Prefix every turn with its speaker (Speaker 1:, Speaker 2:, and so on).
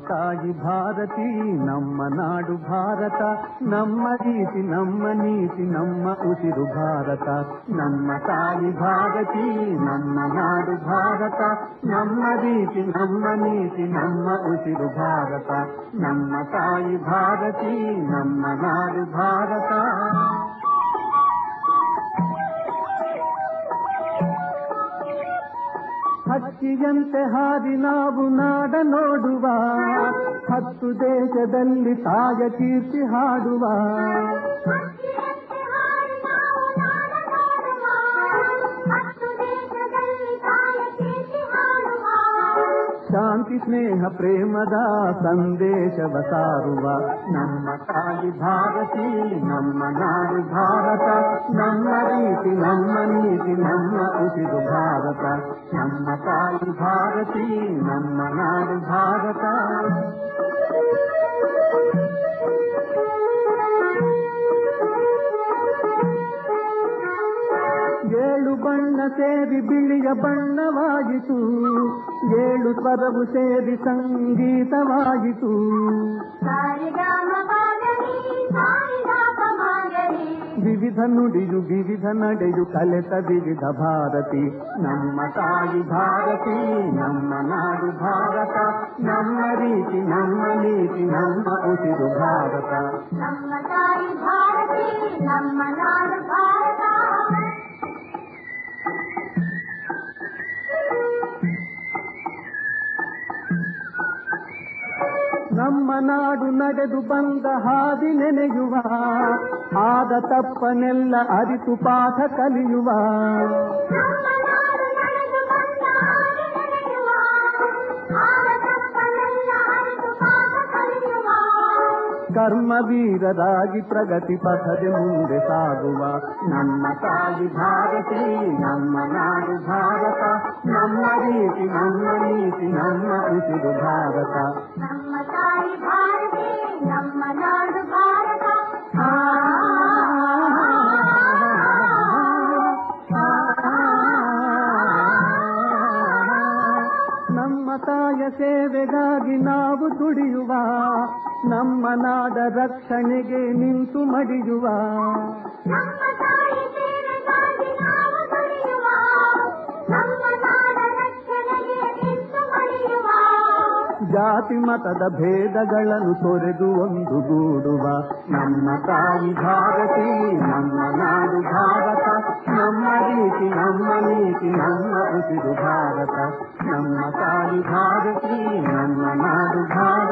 Speaker 1: ತಾಯಿ ಭಾರತಿ ನಮ್ಮ ನಾಡು ಭಾರತ ನಮ್ಮ ರೀತಿ ನಮ್ಮ ನೀತಿ ನಮ್ಮ ಉಸಿರು ಭಾರತ ನಮ್ಮ ತಾಯಿ ಭಾರತಿ ನಮ್ಮ ನಾಡು ಭಾರತ ನಮ್ಮ ರೀತಿ ನಮ್ಮ ನೀತಿ ನಮ್ಮ ಉಸಿರು ಭಾರತ ನಮ್ಮ ತಾಯಿ ಭಾರತಿ ನಮ್ಮ ನಾಡು ಭಾರತ ಹಕ್ಕಿಯಂತೆ ಹಾರಿ ನಾವು ನಾಡ ನೋಡುವ ಹತ್ತು ದೇಶದಲ್ಲಿ ತಾಯ ಕೀರ್ತಿ ಹಾಡುವ
Speaker 2: ಹಕ್ಕಿಯಂತೆ ಹಾರಿ ನಾವು ನಾಡ ನೋಡುವ. ಹತ್ತು ದೇಶದಲ್ಲಿ ತಾಯ ಕೀರ್ತಿ ಹಾಡುವ.
Speaker 1: ಶಾಂತಿ ಸ್ನೇಹ ಪ್ರೇಮದ ಸಂದೇಶವ ಸಾರುವ ನಮ್ಮ ತಾಯಿ ಭಾರತಿ ನಮ್ಮ ನಾಡು ಭಾರತ ನಮ್ಮ ರೀತಿ ನಮ್ಮ ನೀತಿ ನಮ್ಮ ಉಸಿರು ಭಾರತ ನಮ್ಮ ತಾಯಿ ಭಾರತಿ ನಮ್ಮ ನಾಡು ಭಾರತ ಏಳು ಬಣ್ಣ ಸೇರಿ ಬಿಳಿಯ ಬಣ್ಣವಾಯಿತು ಏಳು ಸ್ವರವು ಸೇರಿ ಸಂಗೀತವಾಯಿತು
Speaker 2: ಸಾರಿಗಮಪಗರಿ, ಸಾರಿಗಮಪಗರಿ.
Speaker 1: ವಿವಿಧ ನುಡಿಯು ವಿವಿಧ ನಡೆಯು ಕಲೆತ ವಿವಿಧ ಭಾರತಿ ನಮ್ಮ ತಾಯಿ ಭಾರತಿ ನಮ್ಮ ನಾಡು ಭಾರತ ನಮ್ಮ ರೀತಿ ನಮ್ಮ ನೀತಿ ನಮ್ಮ ಉಸಿರು ಭಾರತ
Speaker 2: ನಮ್ಮ ತಾಯಿ ಭಾರತಿ ನಮ್ಮ ನಾಡು ಭಾರತ
Speaker 1: ನಮ್ಮ ನಾಡು ನಡೆದು ಬಂದ ಹಾದಿ ನೆನೆಯುವ ಆದ ತಪ್ಪನೆಲ್ಲ ಅರಿತು ಪಾಠ ಕಲಿಯುವ
Speaker 2: ನಮ್ಮ ನಾಡು ನಡೆದು ಬಂದ ಹಾಗೆ ನಡೆಯುವ. ಆಗ ತಪ್ಪನೆಲ್ಲ ಅರಿತು ಪಾಠ ಕಲಿಯುವ.
Speaker 1: ಕರ್ಮವೀರರಾಗಿ ಪ್ರಗತಿ ಪಥದೆ ಮುಂದೆ ಸಾಗುವ ನಮ್ಮ ತಾಯಿ ಭಾರತಿ ನಮ್ಮ ನಾಡು ಭಾರತ ನಮ್ಮ ರೀತಿ ನಮ್ಮ ನೀತಿ ನಮ್ಮ ಉಸಿರು ಭಾರತ
Speaker 2: ನಮ್ಮ ತಾಯಿ ಭಾರತಿ ನಮ್ಮ ನಾಡು ಭಾರತ
Speaker 1: ಆ, ನಮ್ಮ ತಾಯ ಸೇವೆಗಾಗಿ ನಾವು ದುಡಿಯುವ ನಮ್ಮ ನಾಡ ರಕ್ಷಣೆಗೆ ನಿಂತು ಮಡಿಯುವ
Speaker 2: ನಮ್ಮ ತಾಯಿ ಸೇವೆಗಾಗಿ ನಾವು ದುಡಿಯುವ. ನಮ್ಮ ನಾಡ ರಕ್ಷಣೆಗೆ ನಿಂತು ಮಡಿಯುವ.
Speaker 1: ಜಾತಿ ಮತದ ಭೇದಗಳನ್ನು ತೊರೆದು ಒಂದು ಗೂಡುವ ನಮ್ಮ ತಾಯಿ ಭಾರತಿ ನಮ್ಮ ನಾಡು ಭಾರತ ನಮ್ಮ ರೀತಿ ನಮ್ಮ ನೀತಿ ನಮ್ಮ ಉಸಿರು ಭಾರತ ನಮ್ಮ ತಾಯಿ ಭಾರತಿ ನಮ್ಮ ನಾಡು ಭಾರತ